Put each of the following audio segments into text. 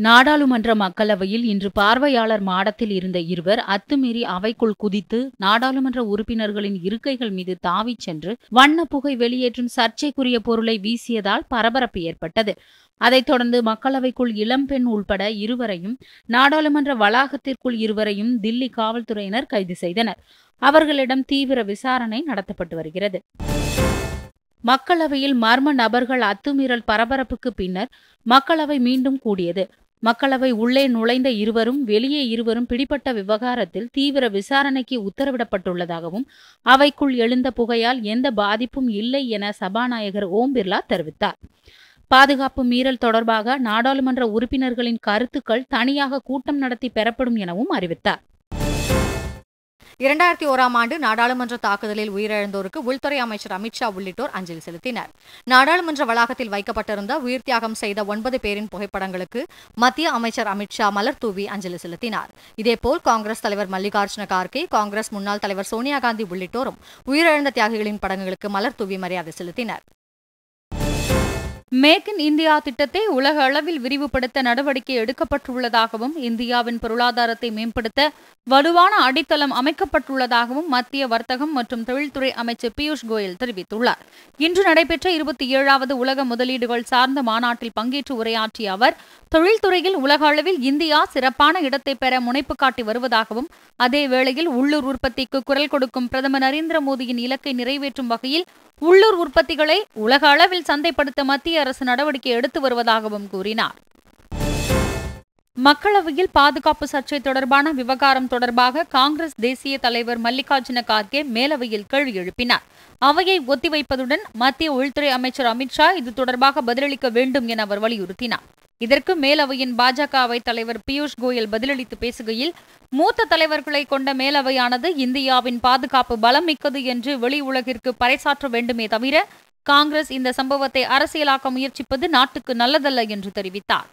நாடாளுமன்ற மக்களவையில் இன்று பார்வையாளர் மாடத்தில் இருந்த இருவர் அத்துமீறி அவைக்குள் குதித்து நாடாளுமன்ற உறுப்பினர்களின் இருக்கைகள் மீது தாவிச் சென்று வண்ண புகை வெளியேற்றும் சர்ச்சைக்குரிய பொருளை வீசியதால் பரபரப்பு ஏற்பட்டது அதைத் தொடர்ந்து மக்களவைக்குள் இளம்பெண் உள்பட இருவரையும் நாடாளுமன்ற வளாகத்திற்குள் இருவரையும் தில்லி காவல்துறையினர் கைது செய்தனர் அவர்களிடம் தீவிர விசாரணை நடத்தப்பட்டு வருகிறது மக்களவையில் மர்ம நபர்கள் அத்துமீறல் பரபரப்புக்கு பின்னர் மக்களவை மீண்டும் கூடியது மக்களவை உள்ளே நுழைந்த இருவரும் வெளியே இருவரும் பிடிபட்ட விவகாரத்தில் தீவிர விசாரணைக்கு உத்தரவிடப்பட்டுள்ளதாகவும் அவைக்குள் எழுந்த புகையால் எந்த பாதிப்பும் இல்லை என சபாநாயகர் ஓம் பிர்லா தெரிவித்தார் பாதுகாப்பு மீறல் தொடர்பாக நாடாளுமன்ற உறுப்பினர்களின் கருத்துக்கள் தனியாக கூட்டம் நடத்தி பெறப்படும் எனவும் அறிவித்தார் இரண்டாயிரத்தி ஓராம் ஆண்டு நாடாளுமன்ற தாக்குதலில் உயிரிழந்தோருக்கு உள்துறை அமைச்சர் அமித்ஷா உள்ளிட்டோர் அஞ்சலி செலுத்தினர் நாடாளுமன்ற வளாகத்தில் வைக்கப்பட்டிருந்த உயிர் தியாகம் செய்த ஒன்பது பேரின் புகைப்படங்களுக்கு மத்திய அமைச்சர் அமித்ஷா மலர் தூவி அஞ்சலி செலுத்தினார் இதேபோல் காங்கிரஸ் தலைவர் மல்லிகார்ஜுன கார்கே காங்கிரஸ் முன்னாள் தலைவர் சோனியா காந்தி உள்ளிட்டோரும் உயிரிழந்த தியாகிகளின் படங்களுக்கு மலர் தூவி மரியாதை செலுத்தினர் மேக் இன் இந்தியா திட்டத்தை உலக அளவில் விரிவுபடுத்த நடவடிக்கை எடுக்கப்பட்டுள்ளதாகவும் இந்தியாவின் பொருளாதாரத்தை மேம்படுத்த வலுவான அடித்தளம் அமைக்கப்பட்டுள்ளதாகவும் மத்திய வர்த்தகம் மற்றும் தொழில்துறை அமைச்சர் பியூஷ் கோயல் தெரிவித்துள்ளார் இன்று நடைபெற்ற இருபத்தி ஏழாவது உலக முதலீடுகள் சார்ந்த மாநாட்டில் பங்கேற்று உரையாற்றிய அவர் தொழில்துறையில் உலக அளவில் இந்தியா சிறப்பான இடத்தை பெற முனைப்பு காட்டி வருவதாகவும் அதே வேளையில் உள்ளூர் உற்பத்திக்கு குரல் கொடுக்கும் பிரதமர் நரேந்திர மோடியின் இலக்கை நிறைவேற்றும் வகையில் உள்ளூர் உற்பத்திகளை உலக அளவில் சந்தைப்படுத்த மத்திய அரசு நடவடிக்கை எடுத்து வருவதாகவும் கூறினார் மக்களவையில் பாதுகாப்பு சர்ச்சை தொடர்பான விவகாரம் தொடர்பாக காங்கிரஸ் தேசிய தலைவர் மல்லிகார்ஜுன கார்கே மேலவையில் கேள்வி எழுப்பினார் அவையை ஒத்திவைப்பதுடன் மத்திய உள்துறை அமைச்சர் அமித்ஷா இது தொடர்பாக பதிலளிக்க வேண்டும் என அவர் வலியுறுத்தினார் இதற்கு மேலவையின் பாஜக அவைத் தலைவர் பியூஷ் கோயல் பதிலளித்து பேசுகையில் மூத்த தலைவர்களை கொண்ட மேலவையானது இந்தியாவின் பாதுகாப்பு பலம் மிக்கது என்று வெளி உலகிற்கு பறைசாற்ற வேண்டுமே தவிர காங்கிரஸ் இந்த சம்பவத்தை அரசியலாக்க முயற்சிப்பது நாட்டுக்கு நல்லதல்ல என்று தெரிவித்தார்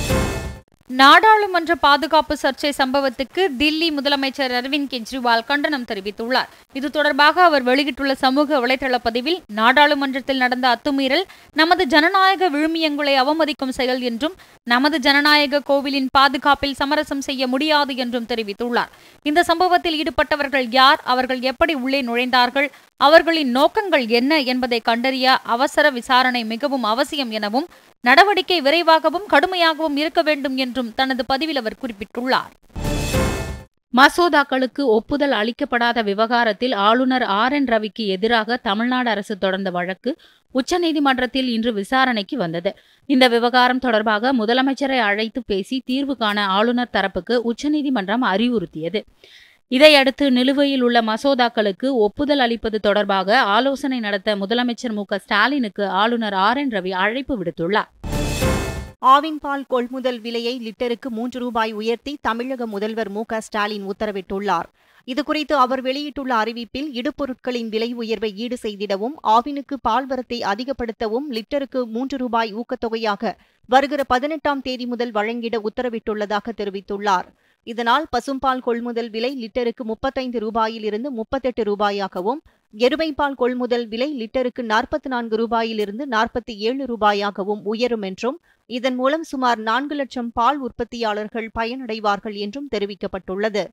நாடாளுமன்ற பாதுகாப்பு சர்ச்சை சம்பவத்துக்கு தில்லி முதலமைச்சர் அரவிந்த் கெஜ்ரிவால் கண்டனம் தெரிவித்துள்ளார் இது தொடர்பாக அவர் வெளியிட்டுள்ள சமூக வலைதள பதிவில் நாடாளுமன்றத்தில் நடந்த அத்துமீறல் நமது ஜனநாயக விழுமியங்களை அவமதிக்கும் செயல் என்றும் நமது ஜனநாயக கோவிலின் பாதுகாப்பில் சமரசம் செய்ய முடியாது என்றும் தெரிவித்துள்ளார் இந்த சம்பவத்தில் ஈடுபட்டவர்கள் யார் அவர்கள் எப்படி உள்ளே நுழைந்தார்கள் அவர்களின் நோக்கங்கள் என்ன என்பதை கண்டறிய அவசர விசாரணை மிகவும் அவசியம் எனவும் நடவடிக்கை விரைவாகவும் கடுமையாகவும் இருக்க வேண்டும் என்றும் தனது பதிவில் அவர் குறிப்பிட்டுள்ளார் மசோதாக்களுக்கு ஒப்புதல் அளிக்கப்படாத விவகாரத்தில் ஆளுநர் ஆர் என் ரவிக்கு எதிராக தமிழ்நாடு அரசு தொடர்ந்த வழக்கு உச்சநீதிமன்றத்தில் இன்று விசாரணைக்கு வந்தது இந்த விவகாரம் தொடர்பாக முதலமைச்சரை அழைத்து பேசி தீர்வு காண ஆளுநர் தரப்புக்கு உச்சநீதிமன்றம் அறிவுறுத்தியது இதையடுத்து நிலுவையில் உள்ள மசோதாக்களுக்கு ஒப்புதல் அளிப்பது தொடர்பாக ஆலோசனை நடத்த முதலமைச்சர் மு ஸ்டாலினுக்கு ஆளுநர் ஆர் என் ரவி அழைப்பு விடுத்துள்ளார் ஆவின் பால் கொள்முதல் விலையை லிட்டருக்கு மூன்று ரூபாய் உயர்த்தி தமிழக முதல்வர் மு ஸ்டாலின் உத்தரவிட்டுள்ளார் இதுகுறித்து அவர் வெளியிட்டுள்ள அறிவிப்பில் இடுபொருட்களின் விலை உயர்வை ஈடு செய்திடவும் ஆவினுக்கு பால் வரத்தை அதிகப்படுத்தவும் லிட்டருக்கு மூன்று ரூபாய் ஊக்கத்தொகையாக வருகிற பதினெட்டாம் தேதி முதல் வழங்கிட உத்தரவிட்டுள்ளதாக தெரிவித்துள்ளார் இதனால் பசும்பால் கொள்முதல் விலை லிட்டருக்கு முப்பத்தைந்து ரூபாயிலிருந்து முப்பத்தெட்டு ரூபாயாகவும் எருமைப்பால் கொள்முதல் விலை லிட்டருக்கு நாற்பத்தி நான்கு ரூபாயிலிருந்து நாற்பத்தி ஏழு ரூபாயாகவும் உயரும் என்றும் இதன் மூலம் சுமார் நான்கு லட்சம் பால் உற்பத்தியாளர்கள் பயனடைவார்கள் என்றும் தெரிவிக்கப்பட்டுள்ளது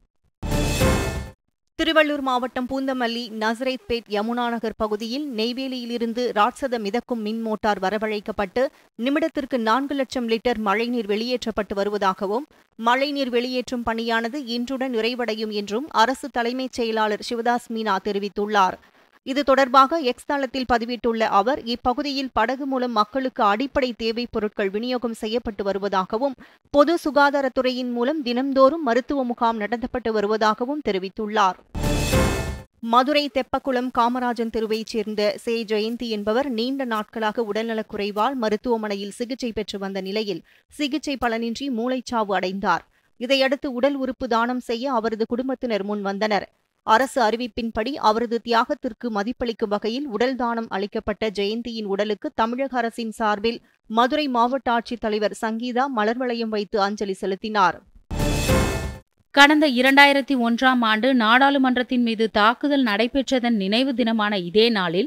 திருவள்ளூர் மாவட்டம் பூந்தமல்லி நசரேத்பேட் யமுனா நகர் பகுதியில் நெய்வேலியிலிருந்து ராட்சத மிதக்கும் மின் மோட்டார் வரவழைக்கப்பட்டு நிமிடத்திற்கு நான்கு லட்சம் லிட்டர் மழைநீர் வெளியேற்றப்பட்டு வருவதாகவும் மழைநீர் வெளியேற்றும் பணியானது இன்றுடன் நிறைவடையும் என்றும் அரசு தலைமைச் செயலாளர் சிவதாஸ் மீனா தெரிவித்துள்ளார் இது தொடர்பாக எக்ஸ் தளத்தில் பதிவிட்டுள்ள அவர் இப்பகுதியில் படகு மூலம் மக்களுக்கு அடிப்படை தேவைப் பொருட்கள் விநியோகம் செய்யப்பட்டு வருவதாகவும் பொது சுகாதாரத்துறையின் மூலம் தினம்தோறும் மருத்துவ முகாம் நடத்தப்பட்டு வருவதாகவும் தெரிவித்துள்ளார் மதுரை தெப்பக்குளம் காமராஜன் தெருவைச் சேர்ந்த சே ஜெயந்தி என்பவர் நீண்ட நாட்களாக உடல்நலக்குறைவால் மருத்துவமனையில் சிகிச்சை பெற்று வந்த நிலையில் சிகிச்சை பலனின்றி மூளைச்சாவு அடைந்தார் இதையடுத்து உடல் உறுப்பு தானம் செய்ய அவரது குடும்பத்தினர் முன் வந்தனர் அரசு அறிவிப்பின்படி அவரது தியாகத்திற்கு மதிப்பளிக்கும் வகையில் உடல் தானம் அளிக்கப்பட்ட ஜெயந்தியின் உடலுக்கு தமிழக அரசின் சார்பில் மதுரை மாவட்ட ஆட்சித்தலைவர் சங்கீதா மலர்வளையம் வைத்து அஞ்சலி செலுத்தினார் கடந்த இரண்டாயிரத்தி ஒன்றாம் ஆண்டு நாடாளுமன்றத்தின் மீது தாக்குதல் நடைபெற்றதன் நினைவு தினமான இதே நாளில்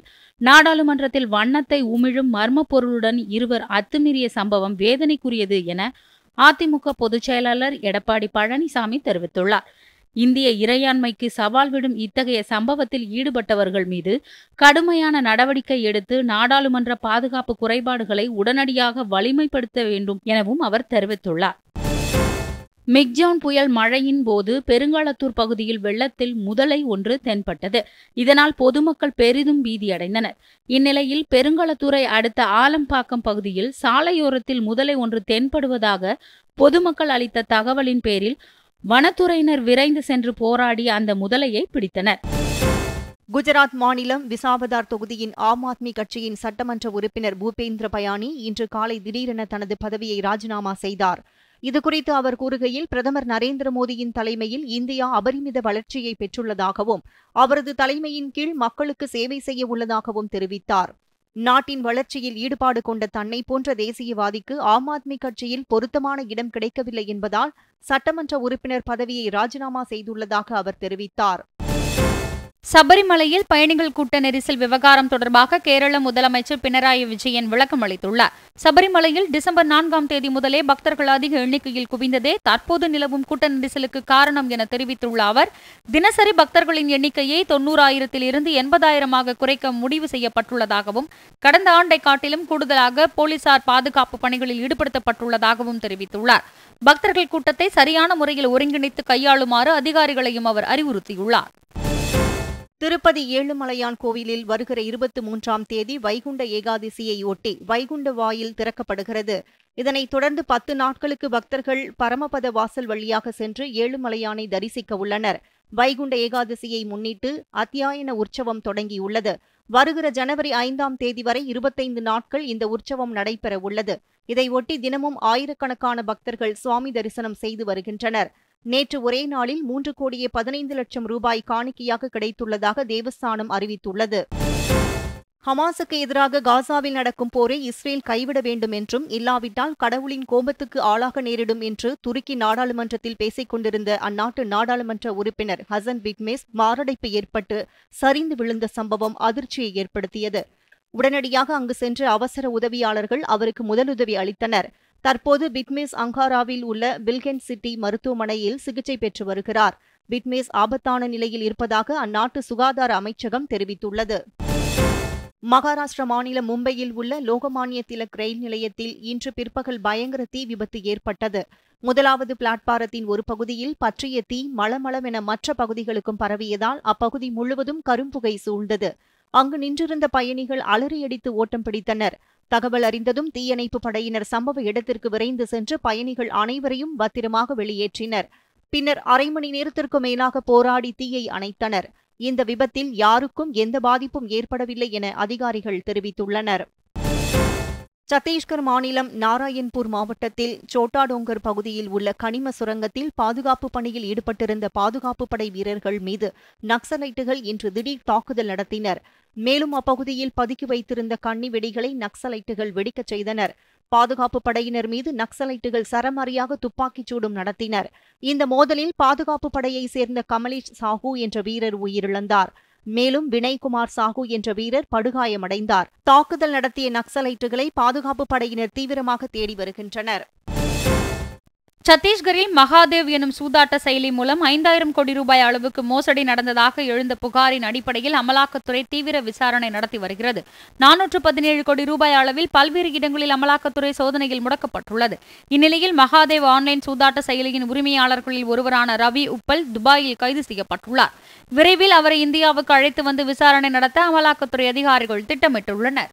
நாடாளுமன்றத்தில் வண்ணத்தை உமிழும் மர்ம பொருளுடன் இருவர் அத்துமீறிய சம்பவம் வேதனைக்குரியது என அதிமுக பொதுச் செயலாளர் எடப்பாடி பழனிசாமி தெரிவித்துள்ளார் இந்திய இறையாண்மைக்கு சவால் விடும் இத்தகைய சம்பவத்தில் ஈடுபட்டவர்கள் மீது கடுமையான நடவடிக்கை எடுத்து நாடாளுமன்ற பாதுகாப்பு குறைபாடுகளை உடனடியாக வலிமைப்படுத்த வேண்டும் எனவும் அவர் தெரிவித்துள்ளார் மிக்ஜான் புயல் மழையின் போது பெருங்காலத்தூர் பகுதியில் வெள்ளத்தில் முதலை ஒன்று தென்பட்டது இதனால் பொதுமக்கள் பெரிதும் பீதியடைந்தனர் இந்நிலையில் பெருங்காலத்தூரை அடுத்த ஆலம்பாக்கம் பகுதியில் சாலையோரத்தில் முதலை ஒன்று தென்படுவதாக பொதுமக்கள் அளித்த தகவலின் பேரில் வனத்துறையினர் விரைந்து சென்று போராடி அந்த முதலையை பிடித்தனர் குஜராத் மாநிலம் விசாவதார் தொகுதியின் ஆம் ஆத்மி கட்சியின் சட்டமன்ற உறுப்பினர் பூபேந்திர பயானி இன்று காலை திடீரென தனது பதவியை ராஜினாமா செய்தார் இதுகுறித்து அவர் கூறுகையில் பிரதமர் நரேந்திர மோடியின் தலைமையில் இந்தியா அபரிமித வளர்ச்சியை பெற்றுள்ளதாகவும் அவரது தலைமையின் கீழ் மக்களுக்கு சேவை செய்ய உள்ளதாகவும் தெரிவித்தார் நாட்டின் வளர்ச்சியில் ஈடுபாடு கொண்ட தன்னை போன்ற தேசியவாதிக்கு ஆம் ஆத்மி கட்சியில் பொருத்தமான இடம் கிடைக்கவில்லை என்பதால் சட்டமன்ற உறுப்பினர் பதவியை ராஜினாமா செய்துள்ளதாக அவர் தெரிவித்தார் சபரிமலையில் பயணிகள் கூட்ட நெரிசல் விவகாரம் தொடர்பாக கேரள முதலமைச்சர் பினராயி விஜயன் விளக்கம் அளித்துள்ளார் சபரிமலையில் டிசம்பர் நான்காம் தேதி முதலே பக்தர்கள் அதிக எண்ணிக்கையில் குவிந்ததே தற்போது நிலவும் கூட்ட நெரிசலுக்கு காரணம் என தெரிவித்துள்ள அவர் தினசரி பக்தர்களின் எண்ணிக்கையை தொன்னூறாயிரத்தில் இருந்து எண்பதாயிரமாக குறைக்க முடிவு செய்யப்பட்டுள்ளதாகவும் கடந்த ஆண்டை காட்டிலும் கூடுதலாக போலீசார் பாதுகாப்பு பணிகளில் ஈடுபடுத்தப்பட்டுள்ளதாகவும் தெரிவித்துள்ளார் பக்தர்கள் கூட்டத்தை சரியான முறையில் ஒருங்கிணைத்து கையாளுமாறு அதிகாரிகளையும் அவர் அறிவுறுத்தியுள்ளார் திருப்பதி ஏழுமலையான் கோவிலில் வருகிற இருபத்தி மூன்றாம் தேதி வைகுண்ட ஏகாதசியை ஒட்டி வைகுண்ட வாயில் திறக்கப்படுகிறது இதனைத் தொடர்ந்து பத்து நாட்களுக்கு பக்தர்கள் பரமபத வாசல் வழியாக சென்று ஏழுமலையானை தரிசிக்க உள்ளனர் வைகுண்ட ஏகாதசியை முன்னிட்டு அத்தியாயன உற்சவம் தொடங்கியுள்ளது வருகிற ஜனவரி ஐந்தாம் தேதி வரை இருபத்தைந்து நாட்கள் இந்த உற்சவம் நடைபெற உள்ளது இதையொட்டி தினமும் ஆயிரக்கணக்கான பக்தர்கள் சுவாமி தரிசனம் செய்து வருகின்றனர் நேற்று ஒரே நாளில் மூன்று கோடியே பதினைந்து லட்சம் ரூபாய் காணிக்கையாக கிடைத்துள்ளதாக தேவஸ்தானம் அறிவித்துள்ளது ஹமாஸுக்கு எதிராக காசாவில் நடக்கும் போரை இஸ்ரேல் கைவிட வேண்டும் என்றும் இல்லாவிட்டால் கடவுளின் கோபத்துக்கு ஆளாக நேரிடும் என்று துருக்கி நாடாளுமன்றத்தில் பேசிக் கொண்டிருந்த அந்நாட்டு நாடாளுமன்ற உறுப்பினர் ஹசன் பிக்மேஸ் மாரடைப்பு ஏற்பட்டு சரிந்து விழுந்த சம்பவம் அதிர்ச்சியை ஏற்படுத்தியது உடனடியாக அங்கு சென்ற அவசர உதவியாளர்கள் அவருக்கு முதலுதவி அளித்தனர் தற்போது பிட்மேஸ் அங்காராவில் உள்ள பில்கென் சிட்டி மருத்துவமனையில் சிகிச்சை பெற்று வருகிறார் பிட்மேஸ் ஆபத்தான நிலையில் இருப்பதாக அந்நாட்டு சுகாதார அமைச்சகம் தெரிவித்துள்ளது மகாராஷ்டிர மாநிலம் மும்பையில் உள்ள லோகமானிய திலக் ரயில் நிலையத்தில் இன்று பிற்பகல் பயங்கர தீ விபத்து ஏற்பட்டது முதலாவது பிளாட்பாரத்தின் ஒரு பகுதியில் பற்றிய தீ மளமளவென மற்ற பகுதிகளுக்கும் பரவியதால் அப்பகுதி முழுவதும் கரும்புகை சூழ்ந்தது அங்கு நின்றிருந்த பயணிகள் அலறியடித்து ஓட்டம் பிடித்தனர் தகவல் அறிந்ததும் தீயணைப்பு படையினர் சம்பவ இடத்திற்கு விரைந்து சென்று பயணிகள் அனைவரையும் பத்திரமாக வெளியேற்றினர் பின்னர் அரை மணி நேரத்திற்கு மேலாக போராடி தீயை அணைத்தனர் இந்த விபத்தில் யாருக்கும் எந்த பாதிப்பும் ஏற்படவில்லை என அதிகாரிகள் தெரிவித்துள்ளனர் சத்தீஸ்கர் மாநிலம் நாராயண்பூர் மாவட்டத்தில் சோட்டாடோங்கர் பகுதியில் உள்ள கனிம சுரங்கத்தில் பாதுகாப்பு பணியில் ஈடுபட்டிருந்த பாதுகாப்பு படை வீரர்கள் மீது நக்சலைட்டுகள் இன்று திடீர் தாக்குதல் நடத்தினர் மேலும் அப்பகுதியில் பதுக்கி வைத்திருந்த கன்னி வெடிகளை நக்சலைட்டுகள் வெடிக்கச் செய்தனர் பாதுகாப்பு படையினர் மீது நக்சலைட்டுகள் சரமாரியாக துப்பாக்கிச் சூடும் நடத்தினர் இந்த மோதலில் பாதுகாப்பு படையைச் சேர்ந்த கமலேஷ் சாஹூ என்ற வீரர் உயிரிழந்தார் மேலும் வினய்குமார் சாஹூ என்ற வீரர் படுகாயமடைந்தார் தாக்குதல் நடத்திய நக்சலைட்டுகளை பாதுகாப்பு படையினர் தீவிரமாக தேடி வருகின்றனர் சத்தீஸ்கரில் மகாதேவ் எனும் சூதாட்ட செயலி மூலம் ஐந்தாயிரம் கோடி ரூபாய் அளவுக்கு மோசடி நடந்ததாக எழுந்த புகாரின் அடிப்படையில் அமலாக்கத்துறை தீவிர விசாரணை நடத்தி வருகிறது நானூற்று பதினேழு கோடி ரூபாய் அளவில் பல்வேறு இடங்களில் அமலாக்கத்துறை சோதனையில் முடக்கப்பட்டுள்ளது இந்நிலையில் மகாதேவ் ஆன்லைன் சூதாட்ட செயலியின் உரிமையாளர்களில் ஒருவரான ரவி உப்பல் துபாயில் கைது செய்யப்பட்டுள்ளார் விரைவில் அவரை இந்தியாவுக்கு அழைத்து வந்து விசாரணை நடத்த அமலாக்கத்துறை அதிகாரிகள் திட்டமிட்டுள்ளனர்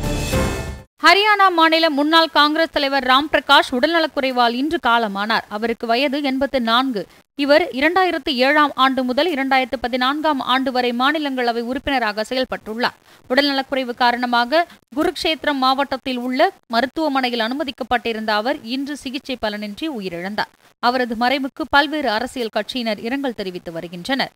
ஹரியானா மாநில முன்னாள் காங்கிரஸ் தலைவர் ராம் பிரகாஷ் உடல்நலக்குறைவால் இன்று காலமானார் அவருக்கு வயது எண்பத்து நான்கு இவர் இரண்டாயிரத்து ஏழாம் ஆண்டு முதல் இரண்டாயிரத்து பதினான்காம் ஆண்டு வரை மாநிலங்களவை உறுப்பினராக செயல்பட்டுள்ளார் உடல்நலக்குறைவு காரணமாக குருக்ஷேத்திரம் மாவட்டத்தில் உள்ள மருத்துவமனையில் அனுமதிக்கப்பட்டிருந்த அவர் இன்று சிகிச்சை பலனின்றி உயிரிழந்தார் அவரது மறைவுக்கு பல்வேறு அரசியல் கட்சியினர் இரங்கல் தெரிவித்து வருகின்றனர்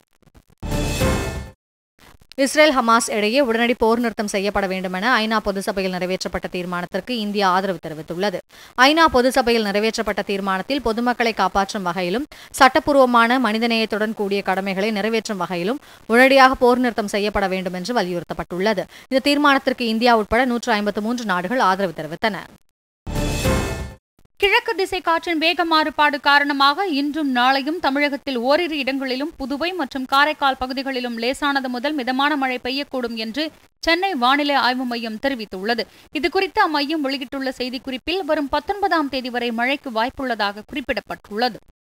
இஸ்ரேல் ஹமாஸ் இடையே உடனடி போர் நிறுத்தம் செய்யப்பட வேண்டும் என ஐநா பொதுசபையில் நிறைவேற்றப்பட்ட தீர்மானத்திற்கு இந்தியா ஆதரவு தெரிவித்துள்ளது ஐநா பொதுசபையில் நிறைவேற்றப்பட்ட தீர்மானத்தில் பொதுமக்களை காப்பாற்றும் வகையிலும் சட்டப்பூர்வமான மனிதநேயத்துடன் கூடிய கடமைகளை நிறைவேற்றும் வகையிலும் உடனடியாக போர் நிறுத்தம் செய்யப்பட வேண்டும் என்று வலியுறுத்தப்பட்டுள்ளது இந்த தீர்மானத்திற்கு இந்தியா உட்பட நூற்று ஐம்பத்து மூன்று நாடுகள் ஆதரவு தெரிவித்தன கிழக்கு திசை காற்றின் வேக மாறுபாடு காரணமாக இன்றும் நாளையும் தமிழகத்தில் ஓரிரு இடங்களிலும் புதுவை மற்றும் காரைக்கால் பகுதிகளிலும் லேசானது முதல் மிதமான மழை பெய்யக்கூடும் என்று சென்னை வானிலை ஆய்வு மையம் தெரிவித்துள்ளது இதுகுறித்து அம்மையம் வெளியிட்டுள்ள செய்திக்குறிப்பில் வரும் பத்தொன்பதாம் தேதி வரை மழைக்கு வாய்ப்புள்ளதாக குறிப்பிடப்பட்டுள்ளது